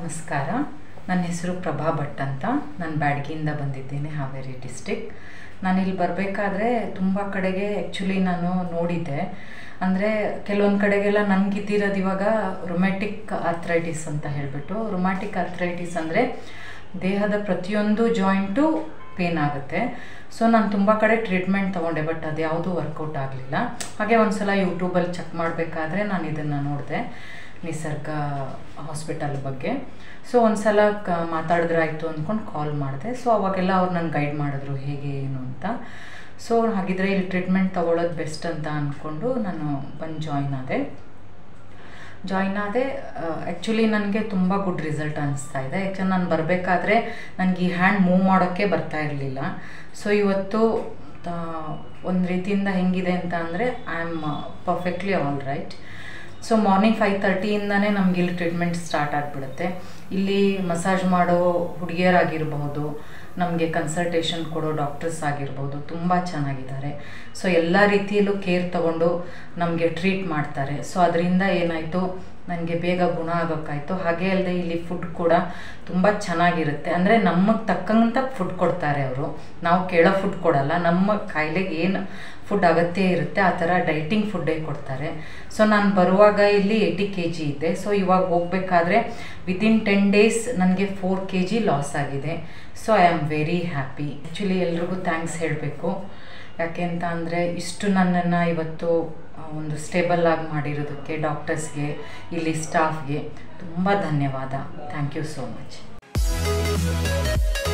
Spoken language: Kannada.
ನಮಸ್ಕಾರ ನನ್ನ ಹೆಸರು ಪ್ರಭಾ ಭಟ್ ಅಂತ ನಾನು ಬ್ಯಾಡ್ಗಿಯಿಂದ ಬಂದಿದ್ದೇನೆ ಹಾವೇರಿ ಡಿಸ್ಟಿಕ್ ನಾನು ಇಲ್ಲಿ ಬರಬೇಕಾದ್ರೆ ತುಂಬ ಕಡೆಗೆ ಆ್ಯಕ್ಚುಲಿ ನಾನು ನೋಡಿದ್ದೆ ಅಂದರೆ ಕೆಲವೊಂದು ಕಡೆಗೆಲ್ಲ ನನಗಿದ್ದಿರೋದು ಇವಾಗ ರೊಮ್ಯಾಟಿಕ್ ಆರ್ಥ್ರೈಟಿಸ್ ಅಂತ ಹೇಳಿಬಿಟ್ಟು ರೊಮ್ಯಾಟಿಕ್ ಆರ್ಥ್ರೈಟಿಸ್ ಅಂದರೆ ದೇಹದ ಪ್ರತಿಯೊಂದು ಜಾಯಿಂಟು ಪೇನ್ ಆಗುತ್ತೆ ಸೊ ನಾನು ತುಂಬ ಕಡೆ ಟ್ರೀಟ್ಮೆಂಟ್ ತೊಗೊಂಡೆ ಬಟ್ ಅದು ಯಾವುದೂ ವರ್ಕೌಟ್ ಆಗಲಿಲ್ಲ ಹಾಗೆ ಒಂದು ಸಲ ಯೂಟ್ಯೂಬಲ್ಲಿ ಚೆಕ್ ಮಾಡಬೇಕಾದ್ರೆ ನಾನು ಇದನ್ನು ನೋಡಿದೆ ನಿಸರ್ಗ ಹಾಸ್ಪಿಟಲ್ ಬಗ್ಗೆ ಸೊ ಒಂದು ಸಲ ಕ ಮಾತಾಡಿದ್ರೆ ಆಯಿತು ಅಂದ್ಕೊಂಡು ಕಾಲ್ ಮಾಡಿದೆ ಸೊ ಅವಾಗೆಲ್ಲ ಅವ್ರು ನನಗೆ ಗೈಡ್ ಮಾಡಿದ್ರು ಹೇಗೆ ಏನು ಅಂತ ಸೊ ಹಾಗಿದ್ರೆ ಇಲ್ಲಿ ಟ್ರೀಟ್ಮೆಂಟ್ ತೊಗೊಳೋದು ಬೆಸ್ಟ್ ಅಂತ ಅಂದ್ಕೊಂಡು ನಾನು ಬಂದು ಜಾಯ್ನ್ ಆದೆ ಜಾಯ್ನ್ ಆದೆ ಆ್ಯಕ್ಚುಲಿ ನನಗೆ ತುಂಬ ಗುಡ್ ರಿಸಲ್ಟ್ ಅನಿಸ್ತಾ ಇದೆ ಯಾಕಂದ್ರೆ ನಾನು ಬರಬೇಕಾದ್ರೆ ನನಗೆ ಈ ಹ್ಯಾಂಡ್ ಮೂವ್ ಮಾಡೋಕ್ಕೆ ಬರ್ತಾ ಇರಲಿಲ್ಲ ಸೊ ಇವತ್ತು ಒಂದು ರೀತಿಯಿಂದ ಹೆಂಗಿದೆ ಅಂತ ಅಂದರೆ I am perfectly all right so morning five ತರ್ಟಿಯಿಂದನೇ ನಮ್ಗೆ ಇಲ್ಲಿ ಟ್ರೀಟ್ಮೆಂಟ್ ಸ್ಟಾರ್ಟ್ ಆಗಿಬಿಡುತ್ತೆ ಇಲ್ಲಿ ಮಸಾಜ್ ಮಾಡೋ ಹುಡುಗಿಯರಾಗಿರ್ಬೋದು ನಮಗೆ ಕನ್ಸಲ್ಟೇಷನ್ ಕೊಡೋ ಡಾಕ್ಟರ್ಸ್ ಆಗಿರ್ಬೋದು ತುಂಬ ಚೆನ್ನಾಗಿದ್ದಾರೆ ಸೊ ಎಲ್ಲ ರೀತಿಯಲ್ಲೂ ಕೇರ್ ತಗೊಂಡು ನಮಗೆ ಟ್ರೀಟ್ ಮಾಡ್ತಾರೆ ಸೊ ಅದರಿಂದ ಏನಾಯಿತು ನನಗೆ ಬೇಗ ಗುಣ ಆಗೋಕ್ಕಾಯಿತು ಹಾಗೆ ಅಲ್ಲದೆ ಇಲ್ಲಿ ಫುಡ್ ಕೂಡ ತುಂಬ ಚೆನ್ನಾಗಿರುತ್ತೆ ಅಂದರೆ ನಮಗೆ ತಕ್ಕಂತ ಫುಡ್ ಕೊಡ್ತಾರೆ ಅವರು ನಾವು ಕೇಳೋ ಫುಡ್ ಕೊಡಲ್ಲ ನಮ್ಮ ಕಾಯಿಲೆಗೆ ಏನು ಫುಡ್ ಅಗತ್ಯ ಇರುತ್ತೆ ಆ ಥರ ಡೈಟಿಂಗ್ ಫುಡ್ಡೇ ಕೊಡ್ತಾರೆ ಸೊ ನಾನು ಬರುವಾಗ ಇಲ್ಲಿ ಏಯ್ಟಿ ಕೆ ಜಿ ಇದ್ದೆ ಸೊ ಇವಾಗ ಹೋಗ್ಬೇಕಾದ್ರೆ ವಿದಿನ್ ಟೆನ್ ಡೇಸ್ ನನಗೆ ಫೋರ್ ಕೆ ಜಿ ಲಾಸ್ ಆಗಿದೆ so I am very happy actually ಎಲ್ರಿಗೂ ಥ್ಯಾಂಕ್ಸ್ ಹೇಳಬೇಕು ಯಾಕೆ ಅಂತ ಅಂದರೆ ಇಷ್ಟು ನನ್ನನ್ನು ಇವತ್ತು ಒಂದು ಸ್ಟೇಬಲ್ ಆಗಿ ಮಾಡಿರೋದಕ್ಕೆ ಡಾಕ್ಟರ್ಸ್ಗೆ ಇಲ್ಲಿ ಸ್ಟಾಫ್ಗೆ ತುಂಬ ಧನ್ಯವಾದ ಥ್ಯಾಂಕ್ ಯು ಸೋ ಮಚ್